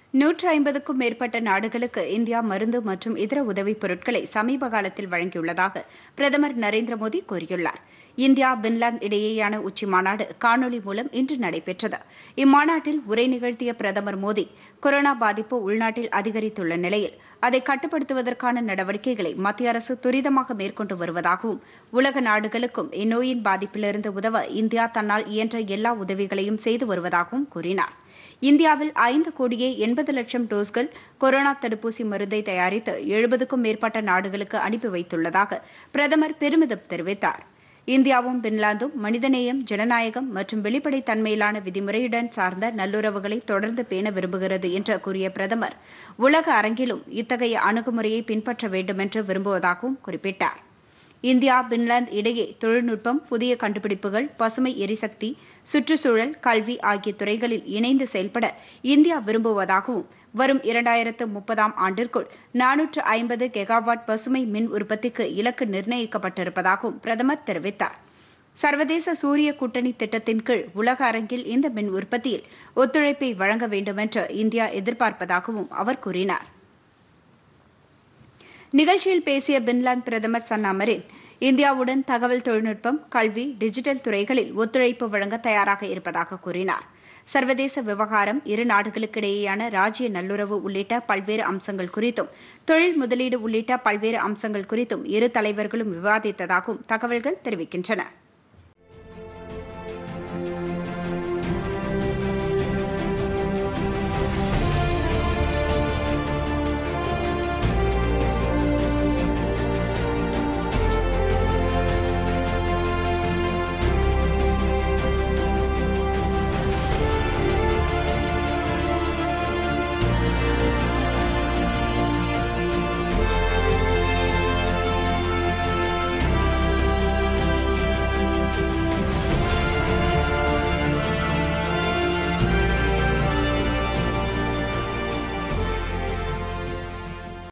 நூற்று ஐம்பதுக்கும் மேற்பட்ட நாடுகளுக்கு இந்தியா மருந்து மற்றும் இதர உதவிப் பொருட்களை சமீப காலத்தில் வழங்கியுள்ளதாக பிரதமர் நரேந்திர மோடி கூறியுள்ளார் இந்தியா பின்லாந்து இடையேயான உச்சி மாநாடு காணொலி மூலம் இன்று நடைபெற்றது இம்மாநாட்டில் உரை நிகழ்த்திய பிரதமர் மோடி கொரோனா பாதிப்பு உள்நாட்டில் அதிகரித்துள்ள நிலையில் அதை கட்டுப்படுத்துவதற்கான நடவடிக்கைகளை மத்திய அரசு துரிதமாக மேற்கொண்டு வருவதாகவும் உலக நாடுகளுக்கும் இந்நோயின் பாதிப்பிலிருந்து உதவ இந்தியா தன்னால் இயன்ற எல்லா உதவிகளையும் செய்து வருவதாகவும் கூறினார் இந்தியாவில் ஐந்து கோடியே எண்பது லட்சம் டோஸ்கள் கொரோனா தடுப்பூசி மருந்தை தயாரித்து எழுபதுக்கும் மேற்பட்ட நாடுகளுக்கு அனுப்பி வைத்துள்ளதாக பிரதமர் பெருமிதம் தெரிவித்தார் இந்தியாவும் பின்லாந்தும் மனிதநேயம் ஜனநாயகம் மற்றும் வெளிப்படைத்தன்மையிலான விதிமுறையுடன் சார்ந்த நல்லுறவுகளை தொடர்ந்து பேண விரும்புகிறது என்று கூறிய பிரதமர் உலக அரங்கிலும் இத்தகைய அணுகுமுறையை பின்பற்ற வேண்டும் என்று விரும்புவதாகவும் குறிப்பிட்டார் இந்தியா பின்லாந்து இடையே தொழில்நுட்பம் புதிய கண்டுபிடிப்புகள் பசுமை எரிசக்தி சுற்றுச்சூழல் கல்வி ஆகிய துறைகளில் இணைந்து செயல்பட இந்தியா விரும்புவதாகவும் வரும் இரண்டாயிரத்து முப்பதாம் ஆண்டிற்குள் நானூற்று ஐம்பது கெகாவாட் பசுமை மின் உற்பத்திக்கு இலக்கு நிர்ணயிக்கப்பட்டிருப்பதாகவும் பிரதமர் தெரிவித்தார் சர்வதேச சூரிய கூட்டணி திட்டத்தின் கீழ் உலக அரங்கில் இந்த மின் உற்பத்தியில் ஒத்துழைப்பை வழங்க வேண்டுமென்று இந்தியா எதிர்பார்ப்பதாகவும் அவர் கூறினார் நிகழ்ச்சியில் பேசிய பின்லாந்து பிரதமர் சன்னா மரின் இந்தியாவுடன் தகவல் தொழில்நுட்பம் கல்வி டிஜிட்டல் துறைகளில் ஒத்துழைப்பு வழங்க தயாராக இருப்பதாக கூறினார் சர்வதேச விவகாரம் இரு நாடுகளுக்கிடையேயான ராஜ்ய நல்லுறவு உள்ளிட்ட பல்வேறு அம்சங்கள் குறித்தும் தொழில் முதலீடு உள்ளிட்ட பல்வேறு அம்சங்கள் குறித்தும் இரு தலைவர்களும் விவாதித்ததாகவும் தகவல்கள் தெரிவிக்கின்றன